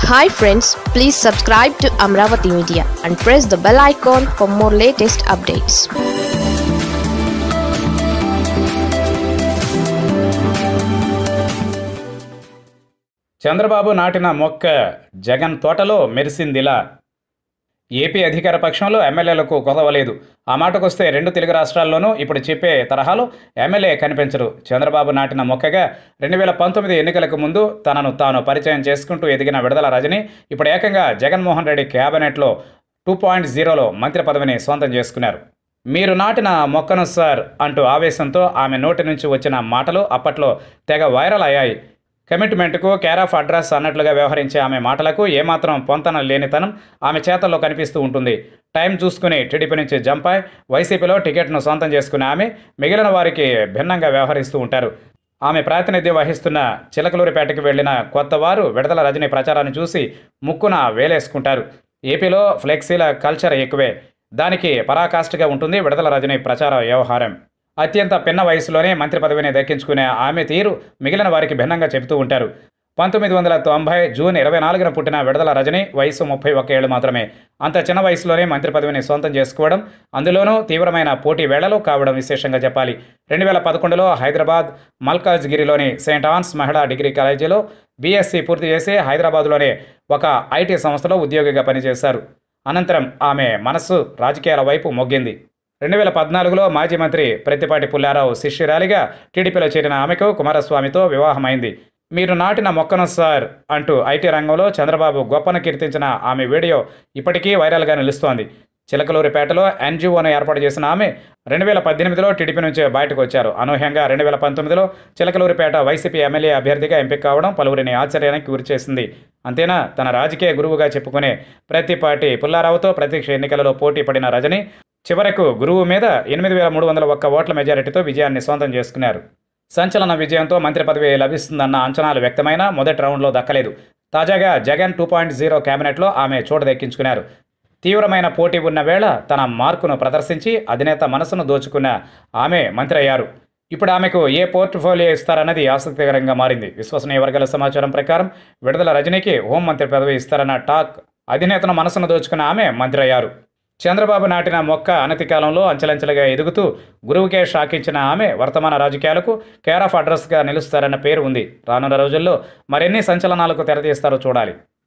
hi friends please subscribe to Amaravati media and press the bell icon for more latest updates Chandrababu నాటిన మొక్క జగన్ తోటలో మెరిసిందిలా AP అధికార పక్షంలో ఎమ్మెల్యేలకు కొదవలేదు ఆ మాటకొస్తే రెండు తెలుగు రాష్ట్రాల్లోనూ ఇప్పుడు చెప్పే తరహాలో ఎమ్మెల్యే కనిపించరు చంద్రబాబు నాటిన మొక్కగా రెండు వేల పంతొమ్మిది ఎన్నికలకు ముందు తనను తాను పరిచయం చేసుకుంటూ ఎదిగిన విడుదల రజని ఇప్పుడు ఏకంగా జగన్మోహన్ రెడ్డి క్యాబినెట్లో టూ పాయింట్ జీరోలో మంత్రి పదవిని సొంతం చేసుకున్నారు మీరు నాటిన మొక్కను సార్ అంటూ ఆవేశంతో ఆమె నోటి నుంచి వచ్చిన మాటలు అప్పట్లో తెగ వైరల్ అయ్యాయి కమిట్మెంట్కు కేర్ ఆఫ్ అడ్రస్ అన్నట్లుగా వ్యవహరించే ఆమె మాటలకు ఏమాత్రం పొంతన లేనితనం ఆమె చేతల్లో కనిపిస్తూ ఉంటుంది టైం చూసుకుని టీడీపీ నుంచి జంపాయ్ వైసీపీలో టికెట్ను సొంతం చేసుకునే ఆమె మిగిలిన వారికి భిన్నంగా వ్యవహరిస్తూ ఉంటారు ఆమె ప్రాతినిధ్యం వహిస్తున్న చిలకలూరిపేటకు వెళ్లిన కొత్త వారు విడతల రజనీ ప్రచారాన్ని చూసి ముక్కున వేలేసుకుంటారు ఏపీలో ఫ్లెక్సీల కల్చర్ ఎక్కువే దానికి పరాకాష్ఠగా ఉంటుంది విడతల రజనీ ప్రచార వ్యవహారం అత్యంత పిన్న వయసులోనే మంత్రి పదవిని దక్కించుకునే ఆమె తీరు మిగిలిన వారికి భిన్నంగా చెబుతూ ఉంటారు పంతొమ్మిది వందల తొంభై జూన్ ఇరవై నాలుగున పుట్టిన విడుదల రజని వయసు ముప్పై ఒక్క ఏళ్ళు మాత్రమే అంత చిన్న వయసులోనే మంత్రి పదవిని సొంతం చేసుకోవడం అందులోనూ తీవ్రమైన పోటీ వేళలో కావడం విశేషంగా చెప్పాలి రెండు వేల పదకొండులో హైదరాబాద్ మల్కాజ్గిరిలోని సెయింట్ ఆన్స్ మహిళా డిగ్రీ కాలేజీలో బీఎస్సీ పూర్తి చేసి హైదరాబాద్లోనే ఒక ఐటీ సంస్థలో ఉద్యోగిగా పనిచేశారు అనంతరం ఆమె మనస్సు రాజకీయాల వైపు మొగ్గింది రెండు వేల పద్నాలుగులో మాజీ మంత్రి ప్రత్తిపాటి పుల్లారావు శిష్యురాలిగా టీడీపీలో చేరిన ఆమెకు కుమారస్వామితో వివాహమైంది మీరు నాటిన మొక్కను సార్ అంటూ ఐటీ రంగంలో చంద్రబాబు గొప్పను కీర్తించిన ఆమె వీడియో ఇప్పటికీ వైరల్గా నిలుస్తోంది చిలకలూరిపేటలో ఎన్జిఓను ఏర్పాటు చేసిన ఆమె రెండు వేల పద్దెనిమిదిలో టీడీపీ నుంచి బయటకు వచ్చారు అనూహ్యంగా రెండు వేల పంతొమ్మిదిలో చిలకలూరిపేట వైసీపీ ఎమ్మెల్యే అభ్యర్థిగా ఎంపిక కావడం పలువురిని ఆశ్చర్యానికి గురిచేసింది అంతేనా తన రాజకీయ గురువుగా చెప్పుకునే ప్రతిపాటి పుల్లారావుతో ప్రత్యక్ష ఎన్నికలలో పోటీ పడిన రజని చివరకు గురువు మీద ఎనిమిది వేల మూడు వందల ఒక్క ఓట్ల మెజారిటీతో విజయాన్ని సొంతం చేసుకున్నారు సంచలన విజయంతో మంత్రి పదవి లభిస్తుందన్న అంచనాలు వ్యక్తమైన మొదటి రౌండ్లో దక్కలేదు తాజాగా జగన్ టూ పాయింట్ జీరో కేబినెట్లో ఆమె చోటు దక్కించుకున్నారు తీవ్రమైన పోటీ ఉన్న వేళ తన మార్కును ప్రదర్శించి అధినేత మనసును దోచుకున్న ఆమె మంత్రి అయ్యారు ఇప్పుడు ఆమెకు ఏ పోర్ట్ఫోలియో ఇస్తారన్నది ఆసక్తికరంగా మారింది విశ్వసనీయ వర్గాల సమాచారం ప్రకారం విడుదల రజనీకి హోంమంత్రి పదవి ఇస్తారన్న టాక్ అధినేతను మనసును దోచుకున్న ఆమె మంత్రి అయ్యారు చంద్రబాబు నాటిన మొక్క అనతి కాలంలో అంచెలంచెలుగా ఎదుగుతూ గురువుకే షాకించిన ఆమె వర్తమాన రాజకీయాలకు కేర్ ఆఫ్ అడ్రస్గా నిలుస్తారన్న పేరు ఉంది రానున్న రోజుల్లో మరిన్ని సంచలనాలకు తెరతీస్తారో చూడాలి